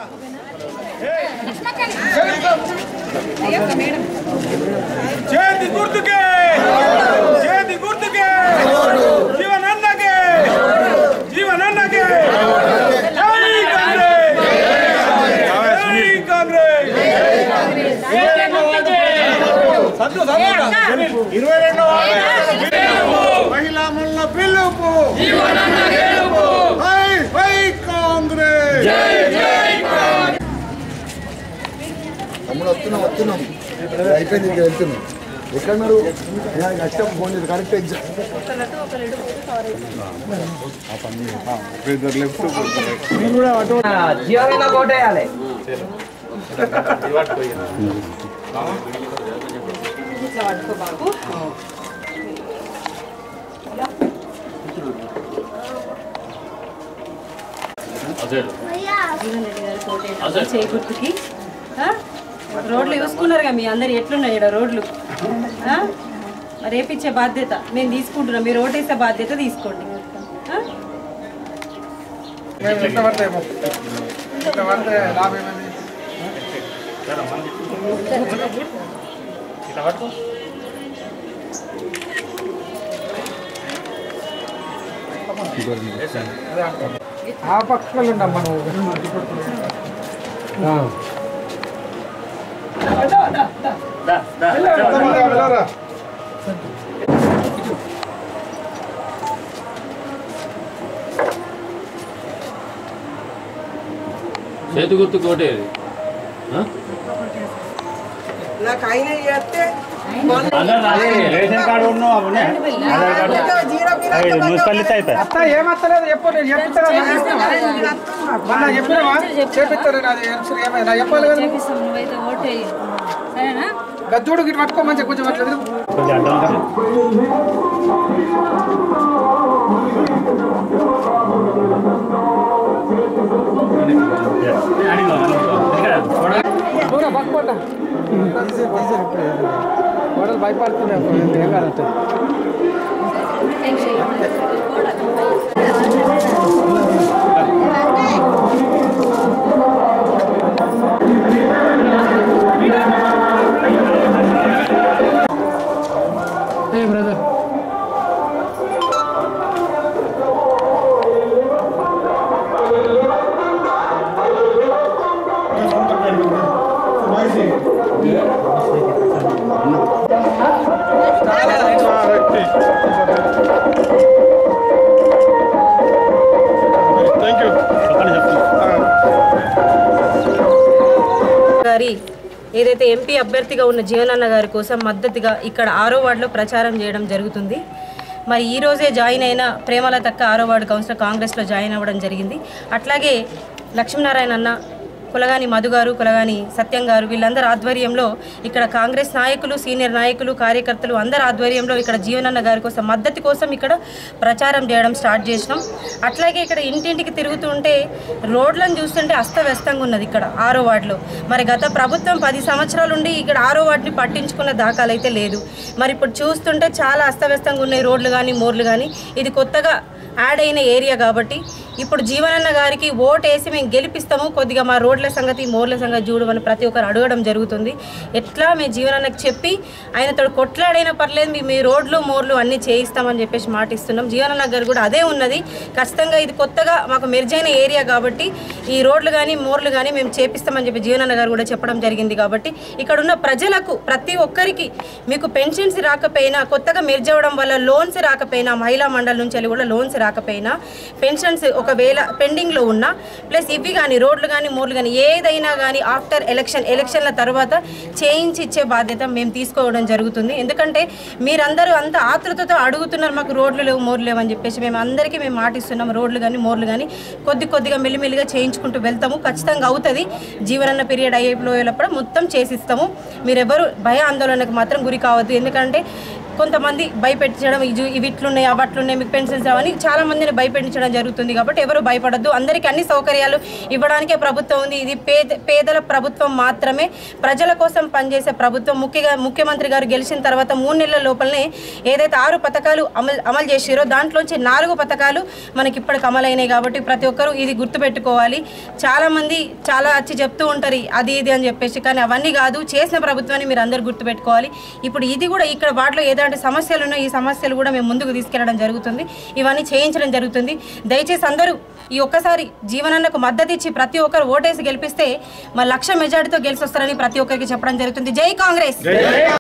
చేతి గుర్తుకే చేతి గుర్తుకే జీవనన్నకే జీవనన్నకే జై కాంగ్రెస్ జై కాంగ్రెస్ సంతు సంతు ఇరవై రెండో మహిళా మల్ల పిలుపు హై హై కాంగ్రెస్ తమ్ముడు వస్తున్నాం వస్తున్నాం అయిపోయింది ఇంకా వెళ్తున్నాం ఎక్కడ మీరు కష్టం ఫోన్ చేసి కరెక్ట్ ఎగ్జామ్ జీవన కోటేయాలి జీవన్ రెడ్డి గారు కోటేట చేయి గుర్తుకి ఆ? రోడ్లు చూసుకున్నారుగా మీ అందరు ఎట్లున్నాయి ఈడ రోడ్లు ఆ? మరి రేపిచ్చే బాధ్యత మేము తీసుకుంటున్నాం మీరు ఓటేసే బాధ్యత తీసుకోండి ఆ? ఆ పక్కలు ఉండమ్మా నువ్వు చేతి గుర్తు కోటే నాకు ఆయన చేస్తే రేషన్ కార్డు ఉన్నావు అవునే మున్సిపాలిటీ అయిపోయి అత్త ఏమత్తలేదు చెప్పు నేను చెప్తాను మొన్న చెప్పినావా చేపిస్తాను నాది ఎలక్షన్ ఏమైనా చెప్పాలి కదా చేపిస్తాం నువ్వైతే ఓటేయి సరేనా గజ్జోడు గిట్ పట్టుకో మంచిగా కొంచెం అట్లా తిరుగు. కొంచెం అడ్డం ఉంటుంది. దూరం పట్టుకోండి గోడలు భయపడుతున్నాయి ఏం కాదంటే ఏ బ్రదర్ గారి ఏదైతే ఎంపీ అభ్యర్థిగా ఉన్న జీవనన్న గారి కోసం మద్దతుగా ఇక్కడ ఆరో వార్డులో ప్రచారం చేయడం జరుగుతుంది మరి ఈ రోజే జాయిన్ అయిన ప్రేమల తక్క ఆరో వార్డు కౌన్సిలర్ కాంగ్రెస్లో జాయిన్ అవ్వడం జరిగింది అట్లాగే లక్ష్మీనారాయణ అన్న కులగాని మధు గారు కులగాని సత్యం గారు వీళ్ళందరి ఆధ్వర్యంలో ఇక్కడ కాంగ్రెస్ నాయకులు సీనియర్ నాయకులు కార్యకర్తలు అందరి ఆధ్వర్యంలో ఇక్కడ జీవనన్న గారి కోసం మద్దతు కోసం ఇక్కడ ప్రచారం చేయడం స్టార్ట్ చేసినాం అట్లాగే ఇక్కడ ఇంటింటికి తిరుగుతుంటే రోడ్లను చూస్తుంటే అస్తవ్యస్తంగా ఉన్నది ఇక్కడ ఆరో వార్డులో మరి గత ప్రభుత్వం పది సంవత్సరాల నుండి ఇక్కడ ఆరో వార్డుని పట్టించుకున్న దాఖలు అయితే లేదు మరి ఇప్పుడు చూస్తుంటే చాలా అస్తవ్యస్తంగా ఉన్నాయి రోడ్లు కానీ మోర్లు కానీ ఇది కొత్తగా యాడ్ అయిన ఏరియా కాబట్టి ఇప్పుడు జీవనన్న గారికి ఓట్ వేసి మేము గెలిపిస్తాము కొద్దిగా మా రోడ్ల సంగతి మోర్ల సంగతి చూడమని ప్రతి ఒక్కరు అడగడం జరుగుతుంది ఎట్లా మేము జీవనన్నకి చెప్పి ఆయనతో కొట్లాడైనా పర్లేదు మీ- మీ రోడ్లు మోర్లు అన్నీ చేయిస్తామని చెప్పేసి మాటిస్తున్నాం జీవనన్న గారు కూడా అదే ఉన్నది ఖచ్చితంగా ఇది కొత్తగా మాకు మెరుజైన ఏరియా కాబట్టి ఈ రోడ్లు కానీ మోర్లు కానీ మేము చేపిస్తామని చెప్పి జీవనన్న గారు కూడా చెప్పడం జరిగింది కాబట్టి ఇక్కడ ఉన్న ప్రజలకు ప్రతి ఒక్కరికి మీకు పెన్షన్స్ రాకపోయినా కొత్తగా మెర్జ్ అవ్వడం వల్ల లోన్స్ రాకపోయినా మహిళా మండలి నుంచి వెళ్ళి కూడా లోన్స్ రాకపోయినా పెన్షన్స్ ఒకవేళ పెండింగ్లో ఉన్నా ప్లస్ ఇవి కానీ రోడ్లు కానీ మోర్లు కానీ ఏదైనా కానీ ఆఫ్టర్ ఎలక్షన్ ఎలక్షన్ల తర్వాత చేయించి ఇచ్చే బాధ్యత మేము తీసుకోవడం జరుగుతుంది ఎందుకంటే మీరందరూ అంత ఆతృతతో అడుగుతున్నారు మాకు రోడ్లు లేవు మోర్లు లేవు అని చెప్పేసి మేము అందరికీ మేము మాటిస్తున్నాం రోడ్లు కానీ మోర్లు కానీ కొద్ది కొద్దిగా మెల్లిమెల్లిగా చేయించుకుంటూ వెళ్తాము ఖచ్చితంగా అవుతుంది జీవనన్న పీరియడ్ అయిపోయేటప్పుడు మొత్తం చేసిస్తాము మీరెవరు భయ ఆందోళనకు మాత్రం గురి కావద్దు ఎందుకంటే కొంతమంది భయపెట్టించడం ఇజు ఇవి ఇట్లున్నాయి అవి అట్లున్నాయి మీకు పెన్షన్స్ రావని చాలా మందిని భయపెట్టించడం జరుగుతుంది కాబట్టి ఎవరు భయపడద్దు అందరికీ అన్ని సౌకర్యాలు ఇవ్వడానికే ప్రభుత్వం ఉంది ఇది పేద పేదల ప్రభుత్వం మాత్రమే ప్రజల కోసం పనిచేసే ప్రభుత్వం ముఖ్యంగా ముఖ్యమంత్రి గారు గెలిచిన తర్వాత మూడు నెలల లోపలనే ఏదైతే ఆరు పథకాలు అమలు అమలు చేసిరో దాంట్లోంచి నాలుగు పథకాలు మనకి ఇప్పటికి అమలైనాయి కాబట్టి ప్రతి ఒక్కరూ ఇది గుర్తుపెట్టుకోవాలి చాలా మంది చాలా వచ్చి చెప్తూ ఉంటారు అది ఇది అని చెప్పేసి కానీ అవన్నీ కాదు చేసిన ప్రభుత్వాన్ని మీరు అందరు గుర్తుపెట్టుకోవాలి ఇప్పుడు ఇది కూడా ఇక్కడ వాటిలో ఏదంటే సమస్యలు ఉన్నాయో ఈ సమస్యలు కూడా మేము ముందుకు తీసుకెళ్లడం జరుగుతుంది ఇవన్నీ చేయించడం జరుగుతుంది దయచేసి అందరూ ఈ ఒక్కసారి జీవనన్నకు మద్దతు ఇచ్చి ప్రతి ఒక్కరు ఓటేసి గెలిపిస్తే మా లక్ష మెజార్టీతో గెలిచి వస్తారని ప్రతి ఒక్కరికి చెప్పడం జరుగుతుంది జై కాంగ్రెస్